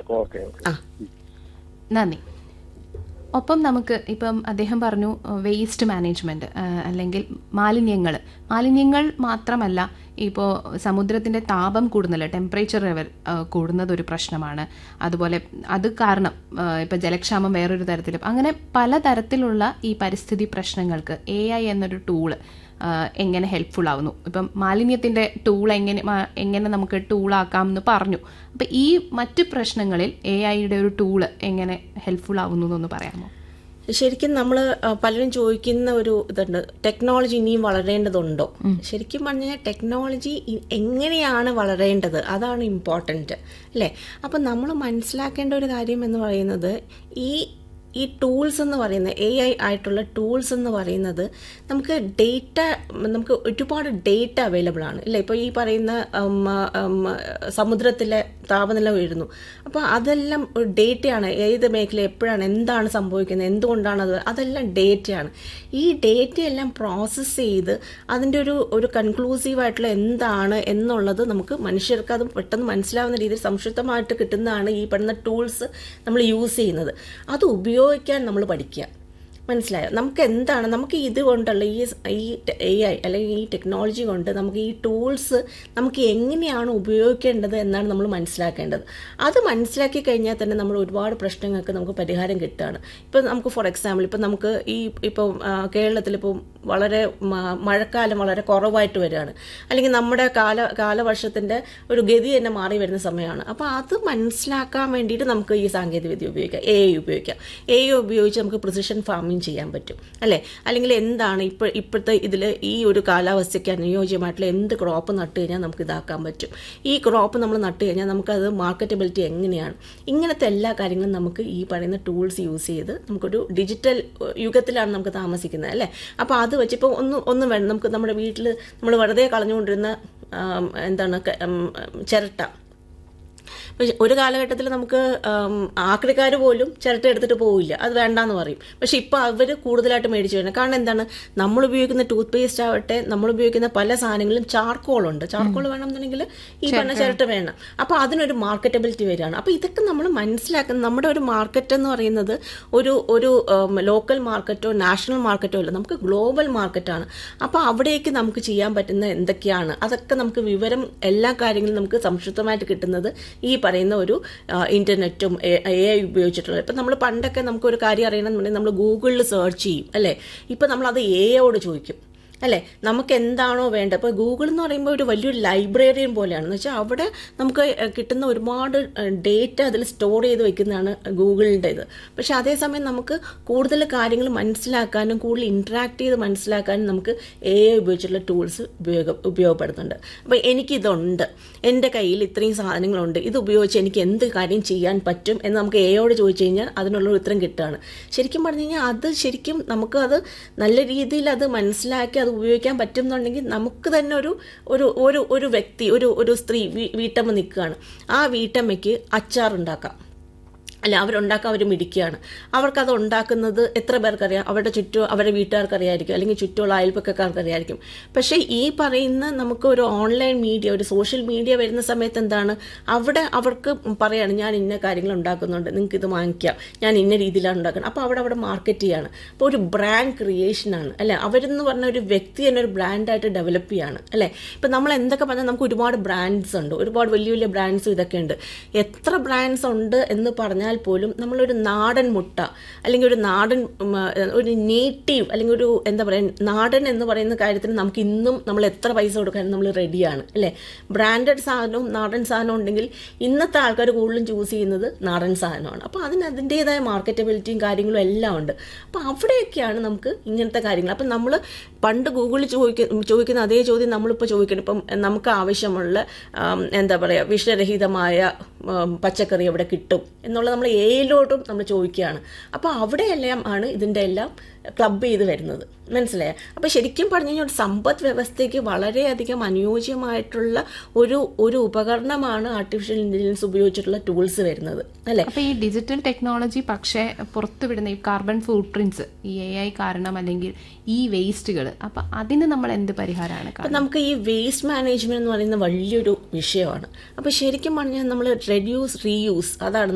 okay okay ആ നന്ദി ഒപ്പം നമുക്ക് ഇപ്പം അദ്ദേഹം പറഞ്ഞു വേസ്റ്റ് മാനേജ്മെന്റ് അല്ലെങ്കിൽ മാലിന്യങ്ങൾ മാലിന്യങ്ങൾ മാത്രമല്ല ഇപ്പോൾ സമുദ്രത്തിന്റെ താപം കൂടുന്നല്ലോ ടെമ്പറേച്ചർ ലെവൽ കൂടുന്നത് ഒരു പ്രശ്നമാണ് അതുപോലെ അത് കാരണം ഇപ്പം ജലക്ഷാമം വേറൊരു തരത്തിലും അങ്ങനെ പലതരത്തിലുള്ള ഈ പരിസ്ഥിതി പ്രശ്നങ്ങൾക്ക് എ ഐ എന്നൊരു ടൂള് എങ്ങനെ ഹെൽപ്ഫുൾ ആവുന്നു ഇപ്പം മാലിന്യത്തിന്റെ ടൂൾ എങ്ങനെ മാ- എങ്ങനെ നമുക്ക് ടൂളാക്കാം എന്ന് പറഞ്ഞു അപ്പം ഈ മറ്റു പ്രശ്നങ്ങളിൽ എ ഐയുടെ ഒരു ടൂള് എങ്ങനെ ഹെൽപ്ഫുൾ ആവുന്നു എന്നൊന്ന് പറയാമോ ശരിക്കും നമ്മൾ പലരും ചോദിക്കുന്ന ഒരു ഇതുണ്ട് ടെക്നോളജി ഇനിയും വളരേണ്ടതുണ്ടോ ശരിക്കും പറഞ്ഞു കഴിഞ്ഞാൽ ടെക്നോളജി ഇ- എങ്ങനെയാണ് വളരേണ്ടത് അതാണ് ഇമ്പോർട്ടൻറ്റ് അല്ലേ അപ്പം നമ്മൾ മനസ്സിലാക്കേണ്ട ഒരു കാര്യം എന്ന് പറയുന്നത് ഈ ഈ ടൂൾസ് എന്ന് പറയുന്നത് എ ഐ ആയിട്ടുള്ള ടൂൾസ് എന്ന് പറയുന്നത് നമുക്ക് ഡേറ്റ നമുക്ക് ഒരുപാട് ഡേറ്റ അവൈലബിൾ ആണ് ഇല്ലേ ഇപ്പോൾ ഈ പറയുന്ന ഉം, ഉം, സമുദ്രത്തിലെ താപനില ഉയരുന്നു അപ്പോൾ അതെല്ലാം ഒരു ഡേറ്റയാണ് ഏത് മേഖല എപ്പോഴാണ് എന്താണ് സംഭവിക്കുന്നത് എന്തുകൊണ്ടാണ് അത് അതെല്ലാം ഡേറ്റയാണ് ഈ ഡേറ്റ എല്ലാം പ്രോസസ്സ് ചെയ്ത് അതിൻ്റെ ഒരു ഒരു കൺക്ലൂസീവ് ആയിട്ടുള്ള എന്താണ് എന്നുള്ളത് നമുക്ക് മനുഷ്യർക്ക് അത് പെട്ടെന്ന് മനസ്സിലാവുന്ന രീതിയിൽ സംക്ഷിപ്തമായിട്ട് കിട്ടുന്നതാണ് ഈ പറയുന്ന ടൂൾസ് നമ്മൾ യൂസ് ചെയ്യുന്നത് അത് ഉപയോഗിക്കാൻ നമ്മൾ പഠിക്കുക മനസ്സിലായോ നമുക്ക് എന്താണ് നമുക്ക് ഇത് കൊണ്ടുള്ള ഈ ഈ എ ഐ അല്ലെങ്കിൽ ഈ ടെക്നോളജി കൊണ്ട് നമുക്ക് ഈ ടൂൾസ് നമുക്ക് എങ്ങനെയാണ് ഉപയോഗിക്കേണ്ടത് എന്നാണ് നമ്മൾ മനസ്സിലാക്കേണ്ടത് അത് മനസ്സിലാക്കി കഴിഞ്ഞാൽ തന്നെ നമ്മൾ ഒരുപാട് പ്രശ്നങ്ങൾക്ക് നമുക്ക് പരിഹാരം കിട്ടുകയാണ് ഇപ്പം നമുക്ക് ഫോർ എക്സാമ്പിൾ ഇപ്പം നമുക്ക് ഈ ഇപ്പം കേരളത്തിൽ ഇപ്പം വളരെ മ- മഴക്കാലം വളരെ കുറവായിട്ട് വരികയാണ് അല്ലെങ്കിൽ നമ്മുടെ കാല കാലവർഷത്തിൻ്റെ ഒരു ഗതി തന്നെ മാറി വരുന്ന സമയമാണ് അപ്പോൾ അത് മനസ്സിലാക്കാൻ വേണ്ടിയിട്ട് നമുക്ക് ഈ സാങ്കേതികവിദ്യ ഉപയോഗിക്കാം എ ഐ ഉപയോഗിക്കാം എ ഐ ഉപയോഗിച്ച് നമുക്ക് പ്രിസിഷൻ ഫാമിംഗ് ചെയ്യാൻ പറ്റും അല്ലേ അല്ലെങ്കിൽ എന്താണ് ഇപ്പോൾ ഇപ്പോഴത്തെ ഇതിൽ ഈ ഒരു കാലാവസ്ഥയ്ക്ക് അനുയോജ്യമായിട്ടുള്ള എന്ത് ക്രോപ്പ് നട്ട് കഴിഞ്ഞാൽ നമുക്ക് ഇതാക്കാൻ പറ്റും ഈ ക്രോപ്പ് നമ്മൾ നട്ട് കഴിഞ്ഞാൽ നമുക്കത് മാർക്കറ്റബിലിറ്റി എങ്ങനെയാണ് ഇങ്ങനത്തെ എല്ലാ കാര്യങ്ങളും നമുക്ക് ഈ പറയുന്ന ടൂൾസ് യൂസ് ചെയ്ത് നമുക്കൊരു ഡിജിറ്റൽ യുഗത്തിലാണ് നമുക്ക് താമസിക്കുന്നത് അല്ലേ അപ്പോൾ അത് വെച്ചിപ്പോൾ ഒന്നും ഒന്നും വേണം നമുക്ക് നമ്മുടെ വീട്ടിൽ നമ്മൾ വെറുതെ കളഞ്ഞുകൊണ്ടിരുന്ന ആം, എന്താണ് ക- ഉം, ചിരട്ട പക്ഷെ ഒരു കാലഘട്ടത്തിൽ നമുക്ക് ആക്രിക്കാർ പോലും ചിരട്ട എടുത്തിട്ട് പോവില്ല അത് വേണ്ടാന്ന് പറയും പക്ഷെ ഇപ്പൊ അവർ കൂടുതലായിട്ട് മേടിച്ചു വരുന്നത് കാരണം എന്താണ് നമ്മൾ ഉപയോഗിക്കുന്ന ടൂത്ത് പേസ്റ്റ് ആവട്ടെ നമ്മൾ ഉപയോഗിക്കുന്ന പല സാധനങ്ങളും ചാർക്കോൾ ഉണ്ട് ചാർക്കോൾ വേണമെന്നുണ്ടെങ്കിൽ ഈ പറഞ്ഞ ചിരട്ട വേണം അപ്പൊ അതിനൊരു മാർക്കറ്റബിലിറ്റി വരികയാണ് അപ്പൊ ഇതൊക്കെ നമ്മൾ മനസ്സിലാക്കുന്ന നമ്മുടെ ഒരു മാർക്കറ്റ് എന്ന് പറയുന്നത് ഒരു ഒരു ലോക്കൽ മാർക്കറ്റോ നാഷണൽ മാർക്കറ്റോ അല്ല നമുക്ക് ഗ്ലോബൽ മാർക്കറ്റാണ് അപ്പോൾ അവിടേക്ക് നമുക്ക് ചെയ്യാൻ പറ്റുന്ന എന്തൊക്കെയാണ് അതൊക്കെ നമുക്ക് വിവരം എല്ലാ കാര്യങ്ങളും നമുക്ക് സംക്ഷിപ്തമായിട്ട് കിട്ടുന്നത് ഈ പറയുന്ന ഒരു ആ, ഇന്റർനെറ്റും എ ഐ ഉപയോഗിച്ചിട്ടുള്ളത് ഇപ്പം നമ്മൾ പണ്ടൊക്കെ നമുക്ക് ഒരു കാര്യം അറിയണമെന്നുണ്ടെങ്കിൽ നമ്മൾ ഗൂഗിളിൽ സെർച്ച് ചെയ്യും അല്ലേ ഇപ്പം നമ്മൾ അത് എ ഐയോട് ചോദിക്കും അല്ലേ നമുക്ക് എന്താണോ വേണ്ടത് ഇപ്പോൾ ഗൂഗിൾ എന്ന് പറയുമ്പോൾ ഒരു വലിയൊരു ലൈബ്രറിയൻ പോലെയാണ് എന്ന് വെച്ചാൽ അവിടെ നമുക്ക് ഏഹ്, കിട്ടുന്ന ഒരുപാട് ഡേറ്റ അതിൽ സ്റ്റോർ ചെയ്ത് വെക്കുന്നതാണ് ഗൂഗിളിൻ്റെ ഇത് പക്ഷെ അതേസമയം നമുക്ക് കൂടുതൽ കാര്യങ്ങൾ മനസ്സിലാക്കാനും കൂടുതൽ ഇൻട്രാക്ട് ചെയ്ത് മനസ്സിലാക്കാനും നമുക്ക് എ ഐ ഉപയോഗിച്ചിട്ടുള്ള ടൂൾസ് ഉപയോഗ ഉപയോഗപ്പെടുന്നുണ്ട് അപ്പോൾ എനിക്കിതുണ്ട് എൻ്റെ കയ്യിൽ ഇത്രയും സാധനങ്ങളുണ്ട് ഇത് ഉപയോഗിച്ച് എനിക്ക് എന്ത് കാര്യം ചെയ്യാൻ പറ്റും എന്ന് നമുക്ക് എയോട് ചോദിച്ചു കഴിഞ്ഞാൽ അതിനുള്ള ഒരു ഉത്തരം കിട്ടുകയാണ് ശരിക്കും പറഞ്ഞു കഴിഞ്ഞാൽ അത് ശരിക്കും നമുക്ക് അത് നല്ല രീതിയിൽ അത് മനസ്സിലാക്കി അത് ഉപയോഗിക്കാൻ പറ്റും എന്നുണ്ടെങ്കിൽ നമുക്ക് തന്നെ ഒരു ഒരു ഒരു ഒരു വ്യക്തി ഒരു ഒരു സ്ത്രീ വീ- വീട്ടമ്മ നിൽക്കുകയാണ് ആ വീട്ടമ്മയ്ക്ക് അച്ചാർ ഉണ്ടാക്കാം അല്ല അവരുണ്ടാക്കാൻ അവർ മിടിക്കുകയാണ് അവർക്കത് ഉണ്ടാക്കുന്നത് എത്ര പേർക്കറിയാം അവരുടെ ചുറ്റും അവരുടെ വീട്ടുകാർക്ക് അറിയായിരിക്കും അല്ലെങ്കിൽ ചുറ്റുമുള്ള അയൽപ്പക്കക്കാർക്ക് അറിയായിരിക്കും പക്ഷേ ഈ പറയുന്ന നമുക്ക് ഒരു ഓൺലൈൻ മീഡിയ ഒരു സോഷ്യൽ മീഡിയ വരുന്ന സമയത്ത് എന്താണ് അവിടെ അവർക്ക് പറയാണ് ഞാൻ ഇന്ന കാര്യങ്ങൾ ഉണ്ടാക്കുന്നുണ്ട് നിങ്ങൾക്ക് ഇത് വാങ്ങിക്കാം ഞാൻ ഇന്ന രീതിയിലാണ് ഉണ്ടാക്കുന്നത് അപ്പോൾ അവിടെ അവിടെ മാർക്കറ്റ് ചെയ്യാണ് അപ്പോൾ ഒരു ബ്രാൻഡ് ക്രിയേഷനാണ് അല്ലെ അവരെന്ന് പറഞ്ഞ ഒരു വ്യക്തി തന്നെ ഒരു ബ്രാൻഡായിട്ട് ഡെവലപ്പ് ചെയ്യാണ് അല്ലേ ഇപ്പം നമ്മൾ എന്തൊക്കെ പറഞ്ഞാൽ നമുക്ക് ഒരുപാട് ബ്രാൻഡ്സ് ഉണ്ട് ഒരുപാട് വലിയ വലിയ ബ്രാൻഡ്സും ഇതൊക്കെ ഉണ്ട് എത്ര ബ്രാൻഡ്സ് ഉണ്ട് എന്ന് പറഞ്ഞാൽ പോലും നമ്മളൊരു നാടൻ മുട്ട അല്ലെങ്കിൽ ഒരു നാടൻ ഉം, ഒരു നേറ്റീവ് അല്ലെങ്കിൽ ഒരു എന്താ പറയുക നാടൻ എന്ന് പറയുന്ന കാര്യത്തിന് നമുക്ക് ഇന്നും നമ്മൾ എത്ര പൈസ കൊടുക്കാൻ നമ്മൾ റെഡിയാണ് അല്ലേ ബ്രാൻഡഡ് സാധനവും നാടൻ സാധനവും ഉണ്ടെങ്കിൽ ഇന്നത്തെ ആൾക്കാർ കൂടുതലും ചൂസ് ചെയ്യുന്നത് നാടൻ സാധനമാണ് അപ്പോൾ അതിന് അതിൻ്റെതായ മാർക്കറ്റബിലിറ്റിയും കാര്യങ്ങളും എല്ലാം ഉണ്ട് അപ്പോൾ അവിടെയൊക്കെയാണ് നമുക്ക് ഇങ്ങനത്തെ കാര്യങ്ങൾ അപ്പം നമ്മൾ പണ്ട് ഗൂഗിളിൽ ചോദിക്കുന്ന ചോദിക്കുന്ന അതേ ചോദ്യം നമ്മളിപ്പോൾ ചോദിക്കണം ഇപ്പം നമുക്ക് ആവശ്യമുള്ള ആം, എന്താ പറയുക വിഷരഹിതമായ ആം, പച്ചക്കറി എവിടെ കിട്ടും എന്നുള്ളത് നമ്മൾ ഏയിലോട്ടും നമ്മൾ ചോദിക്കുകയാണ് അപ്പോൾ അവിടെയെല്ലാം ആണ് ഇതിൻ്റെ എല്ലാം ക്ലബ് ചെയ്ത് വരുന്നത് മനസ്സിലായോ അപ്പോൾ ശരിക്കും പറഞ്ഞു കഴിഞ്ഞാൽ ഒരു സമ്പദ് വ്യവസ്ഥയ്ക്ക് വളരെയധികം അനുയോജ്യമായിട്ടുള്ള ഒരു ഒരു ഉപകരണമാണ് ആർട്ടിഫിഷ്യൽ ഇൻ്റലിജൻസ് ഉപയോഗിച്ചിട്ടുള്ള ടൂൾസ് വരുന്നത് അല്ലേ അപ്പൊ ഈ ഡിജിറ്റൽ ടെക്നോളജി പക്ഷേ പുറത്തുവിടുന്ന ഈ കാർബൺ ഫുട് പ്രിന്റ്സ് ഈ എ ഐ കാരണം അല്ലെങ്കിൽ ഈ വേസ്റ്റുകൾ അപ്പൊ അതിന് നമ്മൾ എന്ത് പരിഹാരമാണ് അപ്പം നമുക്ക് ഈ വേസ്റ്റ് മാനേജ്മെന്റ് എന്ന് പറയുന്ന വലിയൊരു വിഷയമാണ് അപ്പോൾ ശരിക്കും പറഞ്ഞാൽ നമ്മൾ റെഡ്യൂസ് റീയൂസ് അതാണ്